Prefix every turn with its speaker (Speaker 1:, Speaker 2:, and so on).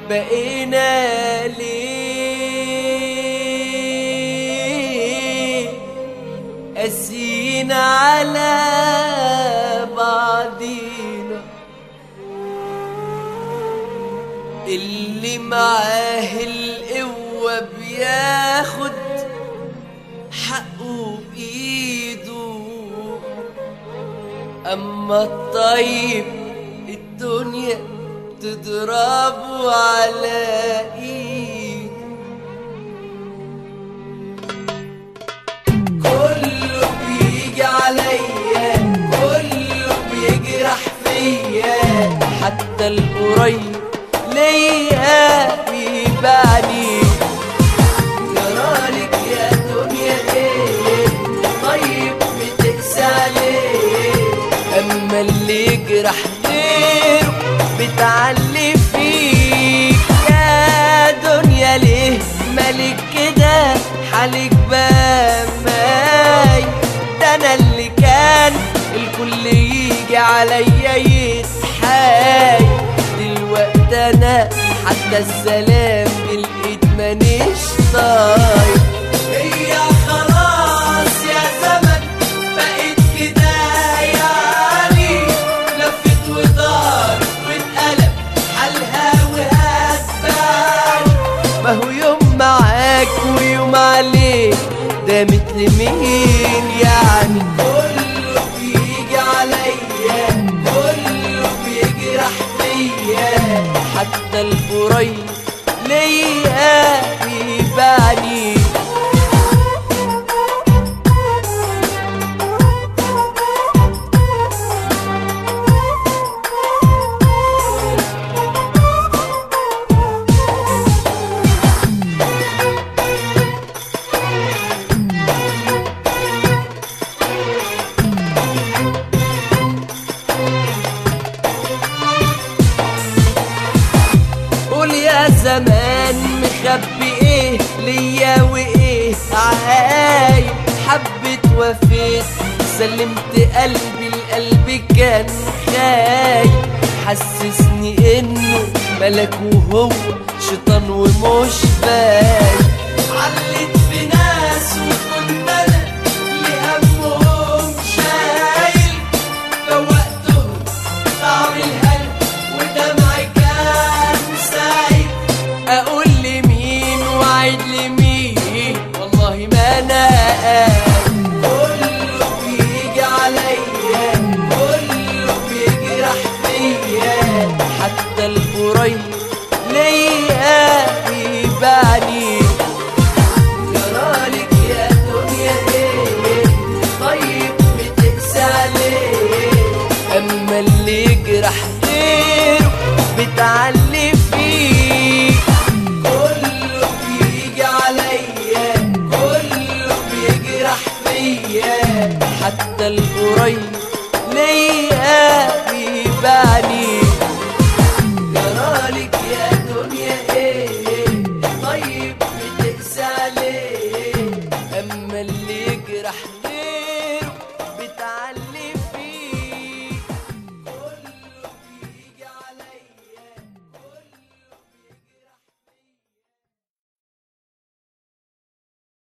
Speaker 1: بقينا ليه قاسيين على بعضينا اللي معاه القوة بياخد حقه بإيده أما الطيب الدنيا تضربه على إيده كله بيجي عليا كله بيجرح فيا حتى القريب ليا بيبعني جرالك يا دنيا ايه طيب بتقسى عليه اما اللي يجرح غيره بتعلي فيك يا دنيا ليه مالك كده حالك بماي ده انا اللي كان الكل يجي عليا يتحاي دلوقتي انا حتى السلام بالايد مانيش طايق هي خلاص يا زمن بقيت كده يعني لفت ودار واتقلب حالها وهتبان ما هو يوم معاك ويوم عليك ده مثل مين يعني كله بيجي عليا كله بيجرح فيا حتى القريب ليا بيبعني قول يا زمان مخبي ايه ليا وايه عايب حبت وفيت سلمت قلبي القلب كان خايب حسسني انه ملك وهو شيطان ومش باين علت في ناس وكنت انا لهمهم شايل فوقتهم طعم الهنا ودمعي كان سايب اقول لمين وعد لمين والله ما انا قال كله بيجي عليا كله بيجرح فيا حتى القريب ليا بيبعني جرالك يا دنيا ايه طيب بتقسى عليه اما اللي يجرح غيره بتعلي فيه كله بيجي عليا كله بيجرح فيا حتى القريب ليا بيبعني جرالك يا دنيا ايه طيب بتقسى عليه اما اللي يجرح